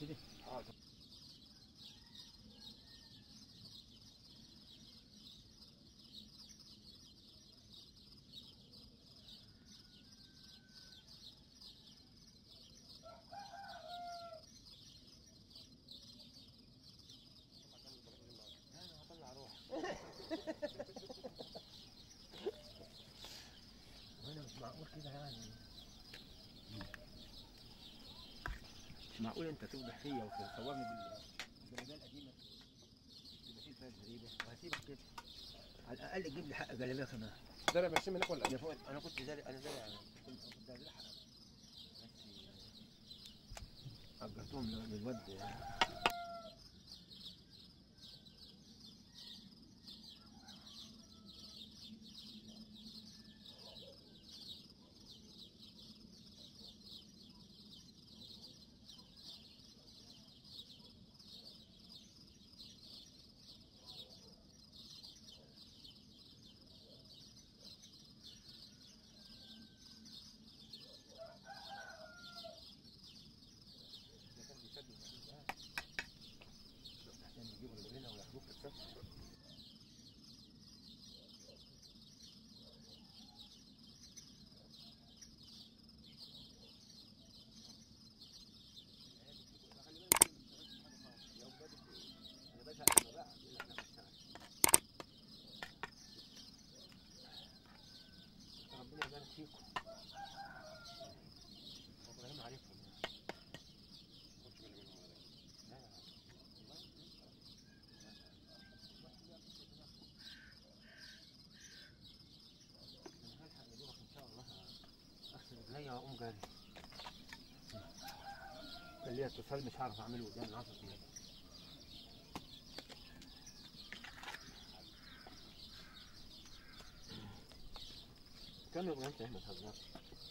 كده اه هطلع روح وانا مش معقول كده يعني مش معقول انت توضح فيا وتصورني بال بالرجال القديمه يبقى في فيها غريبه وهسيبك كده على الاقل تجيب لي حق جلابيه كمان زرع ماشي منك ولا انا فوق انا كنت زارع انا زارع كنت كنت زارع حق بس اجرتهم للواد ده كان بيسدد الموضوع ده عشان يجيبوا اللي هنا وياخدوك في السفر انا بزهق لما بقى يقول لك انا بشتغل ربنا يبارك فيكم ابراهيم عارفهم يعني خدش بالي منهم ولا لا لا والله أنا هلحق يا دوبك ان شاء الله اغسل رجليا واقوم جاري كان ليا اتصال مش هعرف اعمله قدام العصر كده كم يوم انت ما تهزرش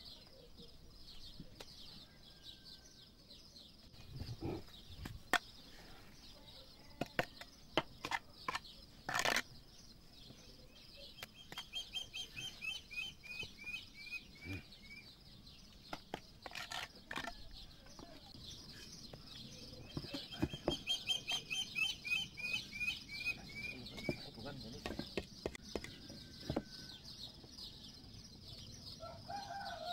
صحته جامده لسه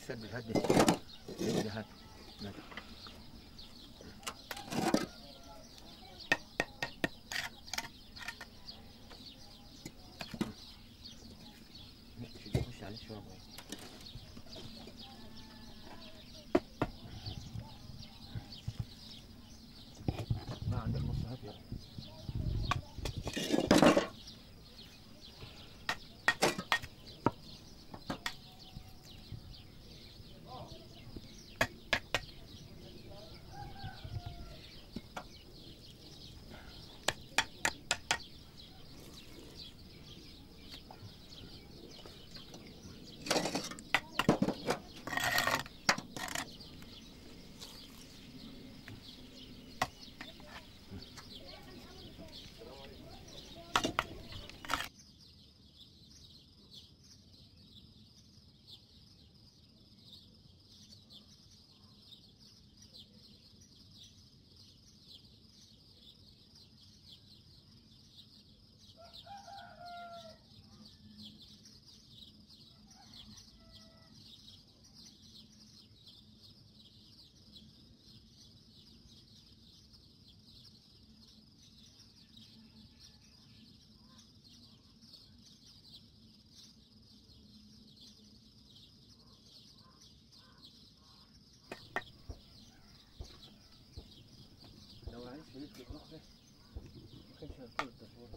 السد هات ده ده هات هات. خش عليه شوية بقى. ما عندك نص هات يلا لو عايز فلوس تروح ما كانش هتطول التصوير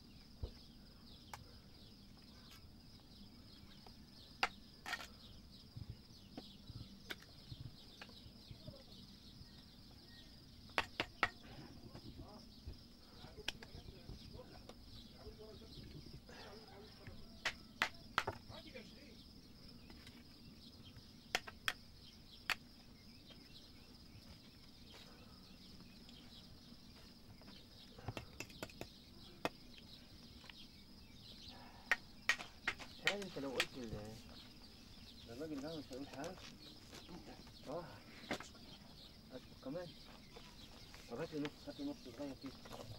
هل انت لو قلت ال- للراجل ده مش هيقول حاجه اه هات كمان طب هات لي نص هات لي نص صغير كده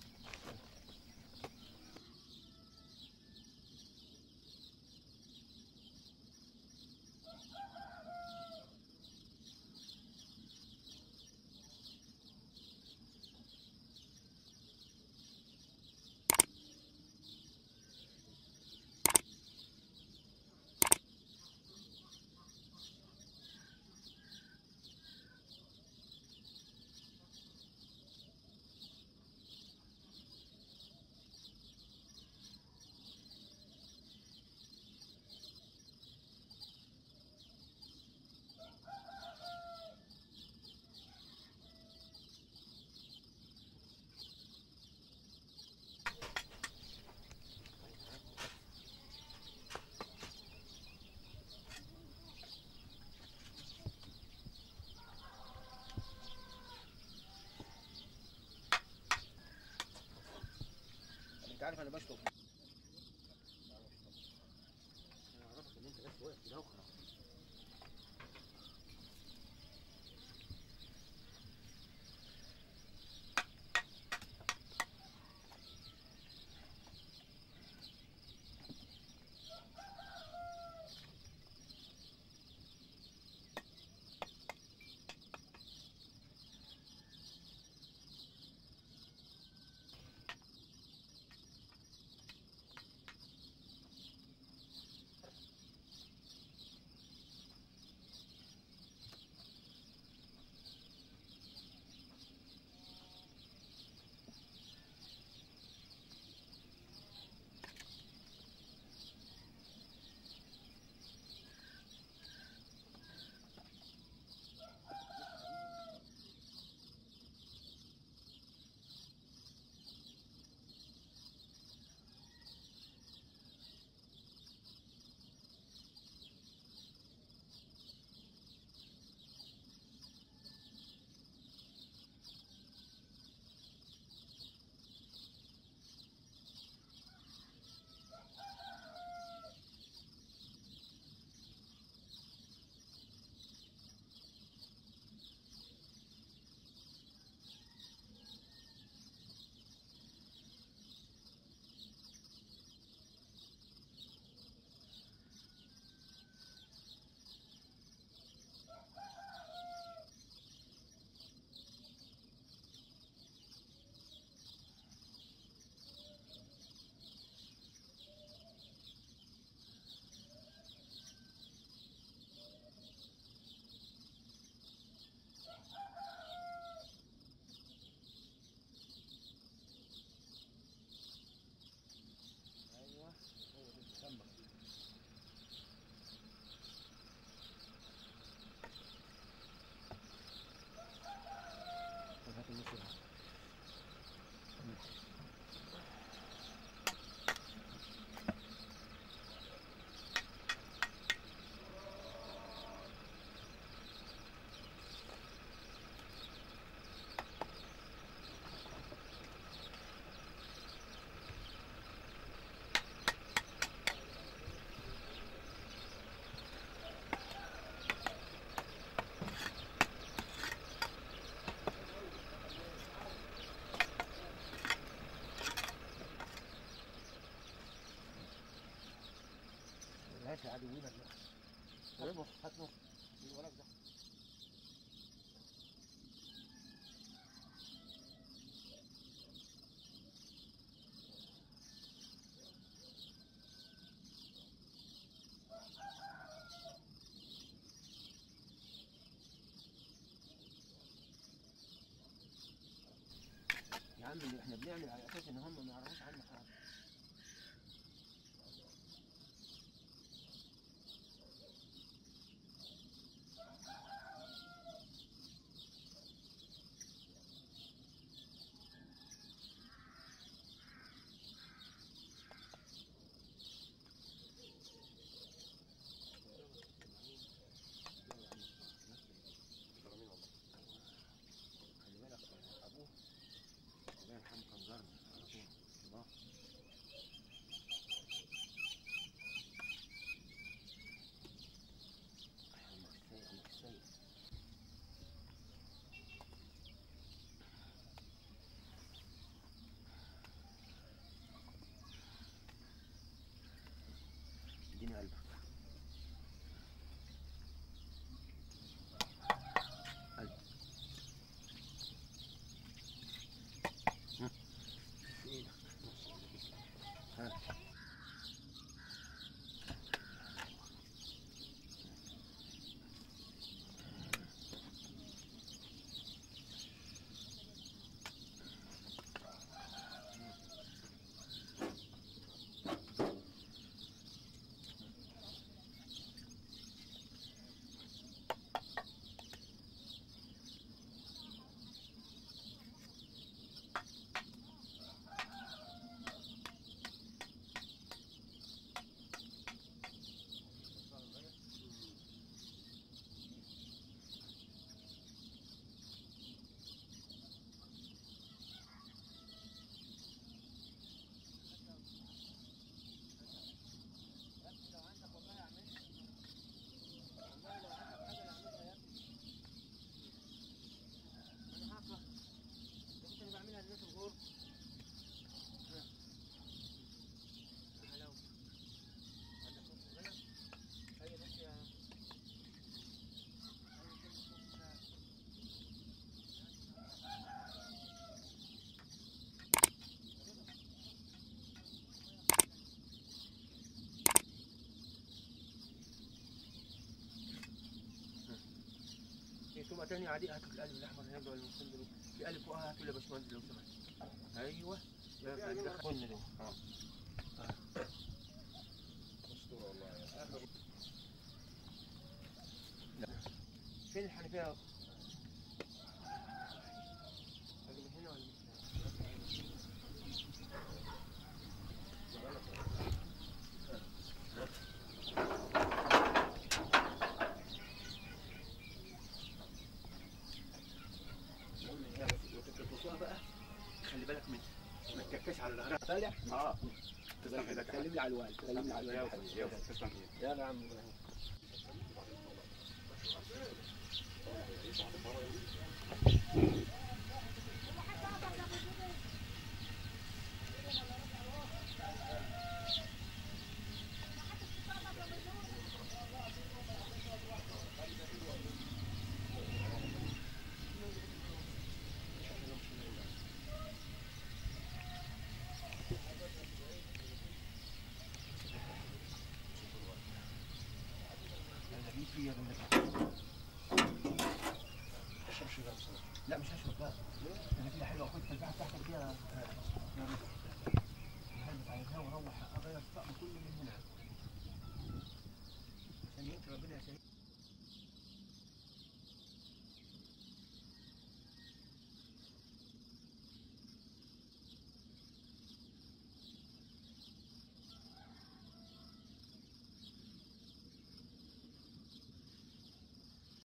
انت عارف انا بشطب انا اعرفك ان انت بس واقف كده وخلاص ماشي عدوينك بقى هات نص هات نص اللي وراك ده يا عم اللي احنا بنعمل على اساس ان هم ما يعرفوش عنا حاجه خلي بالك ابوه الله يرحمه كان جارنا على طول الله عمك السيد عمك السيد اديني قلبك قلب في ايدك ها انا هطلع كنت انا بعملها للناس الغور ها. حلاوة. هذا صوت الغنم. هيا بس يا هيا كل صوت بتاعك. في تومة تانية عادية هاتوا القلب الأحمر هناك ولا المسلم دول في قلب فوقها هاتوا لي يا باشمهندس لو سمحت أيوه يا دخل قلنا دول اه اسطوره والله اخر فين الحنفية يا أخ؟ أجي من هنا ولا من هنا؟ وتتركوها بقى خلي بالك من ما تككش على ظهرها طالع اه تسلم ايدك يا سلم لي على الوالد سلم لي على الوالد يلا تسلم ايدك يلا يا عم إبراهيم. أنا في فيا بالله. اشرب شيء بس لا مش هشرب بقى انا كده حلوه خد البتاعه بتاعتك دي يا يا رب. هلبس على الهوا واروح اغير الطقم كله من هنا عشان يمكن ربنا يسهل